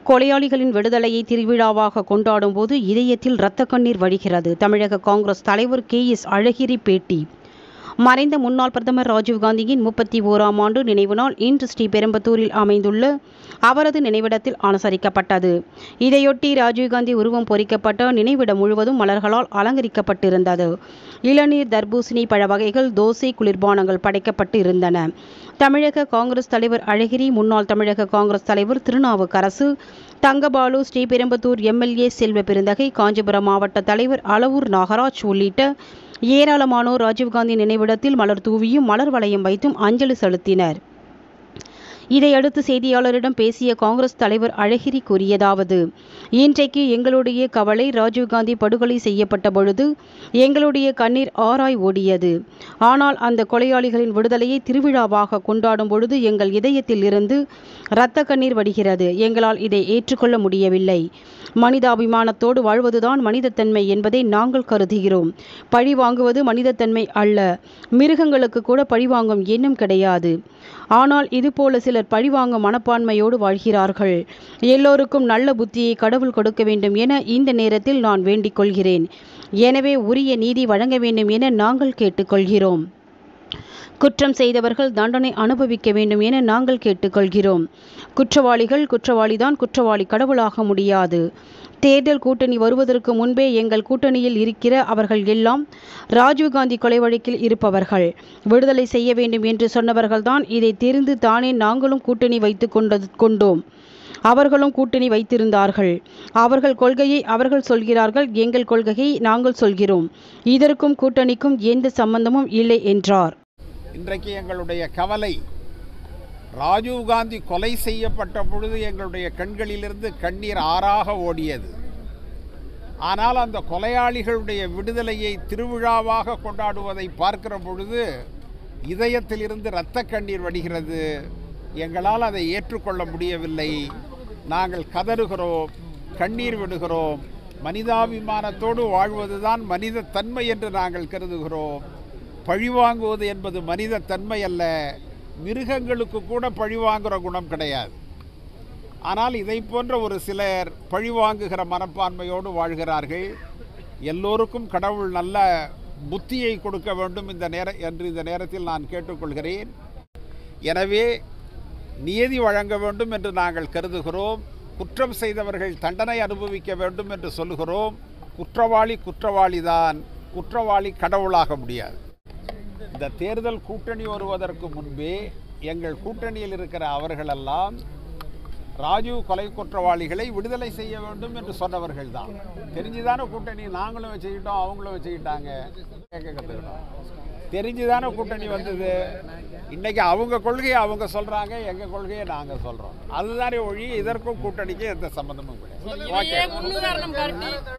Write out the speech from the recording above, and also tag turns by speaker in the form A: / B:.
A: கொலையாளிகளின் விடுதலையை திருவிழாவாக கொண்டாடும் போது இதயத்தில் இரத்த கண்ணீர் வழிகிறது தமிழக காங்கிரஸ் தலைவர் கே எஸ் அழகிரி பேட்டி மறைந்த முன்னாள் பிரதமர் ராஜீவ்காந்தியின் முப்பத்தி ஓராம் ஆண்டு நினைவு நாள் இன்று ஸ்ரீபெரும்புதூரில் அமைந்துள்ள அவரது நினைவிடத்தில் அனுசரிக்கப்பட்டது இதையொட்டி ராஜீவ்காந்தி உருவம் பொறிக்கப்பட்ட நினைவிடம் முழுவதும் மலர்களால் அலங்கரிக்கப்பட்டிருந்தது இளநீர் தர்பூசணி பழ வகைகள் தோசை குளிர்பானங்கள் படைக்கப்பட்டு இருந்தன தமிழக காங்கிரஸ் தலைவர் அழகிரி முன்னாள் தமிழக காங்கிரஸ் தலைவர் திருநாவுக்கரசு தங்கபாலு ஸ்ரீபெரும்புதூர் எம்எல்ஏ செல்வ பெருந்தகை காஞ்சிபுரம் மாவட்ட தலைவர் அளவூர் நாகராஜ் உள்ளிட்ட ஏராளமானோர் ராஜீவ்காந்தி நினைவிடத்தில் மலர் தூவியும் மலர் வளையம் வைத்தும் அஞ்சலி செலுத்தினர் இதையடுத்து செய்தியாளரிடம் பேசிய காங்கிரஸ் தலைவர் அழகிரி கூறியதாவது இன்றைக்கு எங்களுடைய கவலை ராஜீவ்காந்தி படுகொலை செய்யப்பட்ட பொழுது எங்களுடைய கண்ணீர் ஆராய் ஓடியது ஆனால் அந்த கொலையாளிகளின் விடுதலையை திருவிழாவாக கொண்டாடும் பொழுது எங்கள் இதயத்தில் இருந்து இரத்த கண்ணீர் வடிகிறது எங்களால் இதை ஏற்றுக்கொள்ள முடியவில்லை மனிதாபிமானத்தோடு வாழ்வதுதான் மனிதத்தன்மை என்பதை நாங்கள் கருதுகிறோம் பழி வாங்குவது மனிதத்தன்மை அல்ல மிருகங்களுக்கு கூட பழிவாங்கும் எண்ணம் கிடையாது ஆனால் இதுபோல சிலர் பழிவாங்கும் மனப்பான்மையோடு வாழ்கிறார்கள் எல்லோருக்கும் நல்ல புத்தியை கடவுள் கொடுக்க வேண்டும் என இந்த நேரத்தில் நான் வேண்டிக் கொள்கிறேன் எனவே உரிய நீதி வழங்க வேண்டும் என நாங்கள் கேட்டுக்கொள்கிறோம் குற்றம் செய்தவர்கள் தண்டனை அனுபவிக்க வேண்டும் என நாங்கள் கேட்டுக்கொள்கிறோம் குற்றவாளிகள் குற்றவாளிதான் குற்றவாளி கடவுளாக முடியாது தேர்தல் கூட்டணி வருவதற்கு முன்பே எங்கள் கூட்டணியில் இருக்கிற அவர்கள் எல்லாம் ராஜீவ்காந்தி கொலை வழக்கில் இருப்பவர்கள் விடுதலை செய்ய வேண்டும் என்று சொன்னவர்கள்தான் இதை தெரிந்து தானே நாங்களும் கூட்டணி வைத்து கொண்டது கொண்டோம் அவர்களும் கூட்டணி வைத்திருந்தார்கள் அவர்கள் கொள்கையை அவர்கள் சொல்கிறார்கள் எங்கள் கொள்கையை நாங்கள் சொல்கிறோம் இதற்கும் கூட்டணிக்கும் எந்த சம்பந்தமும் இல்லை என்றார்
B: இன்றைக்கு எங்களுடைய கவலை ராஜீவ்காந்தி கொலை செய்யப்பட்ட பொழுது எங்களுடைய கண்களிலிருந்து கண்ணீர் ஆறாக ஓடியது ஆனால் அந்த கொலையாளிகளுடைய விடுதலையை திருவிழாவாக கொண்டாடுவதை பார்க்கிற பொழுது இதயத்திலிருந்து இரத்த கண்ணீர் வடிகிறது எங்களால் அதை ஏற்றுக்கொள்ள முடியவில்லை நாங்கள் கதறுகிறோம் கண்ணீர் விடுகிறோம் மனிதாபிமானத்தோடு வாழ்வதுதான் மனித தன்மை என்று நாங்கள் கருதுகிறோம் பழிவாங்குவது என்பது மனித தன்மை அல்ல மிருகங்களுக்கு கூட பழிவாங்குகிற குணம் கிடையாது ஆனால் இதை போன்ற ஒரு சிலர் பழிவாங்குகிற மனப்பான்மையோடு வாழ்கிறார்கள் எல்லோருக்கும் கடவுள் நல்ல புத்தியை கொடுக்க வேண்டும் இந்த நேர என்று இந்த நேரத்தில் நான் கேட்டுக்கொள்கிறேன் எனவே நியதி வழங்க வேண்டும் என்று நாங்கள் கருதுகிறோம் குற்றம் செய்தவர்கள் தண்டனை அனுபவிக்க வேண்டும் என்று சொல்லுகிறோம் குற்றவாளி குற்றவாளிதான் குற்றவாளி கடவுளாக முடியாது இந்த தேர்தல் கூட்டணி வருவதற்கு முன்பே எங்கள் கூட்டணியில் இருக்கிற அவர்களெல்லாம் ராஜீவ் கொலை குற்றவாளிகளை விடுதலை செய்ய வேண்டும் என்று சொன்னவர்கள் தான் தெரிஞ்சுதானே கூட்டணி நாங்களும் வச்சுக்கிட்டோம் அவங்களும் வச்சுக்கிட்டாங்க கேட்க கற்றுக்கிட்டோம் தெரிஞ்சுதானே கூட்டணி வந்தது இன்னைக்கு அவங்க கொள்கையை அவங்க சொல்றாங்க எங்க கொள்கையை நாங்க சொல்றோம் அதுதானே ஒழி இதற்கும் கூட்டணிக்கு எந்த சம்பந்தமும் கிடையாது ஓகே
C: முன்னுதாரணம் காட்டி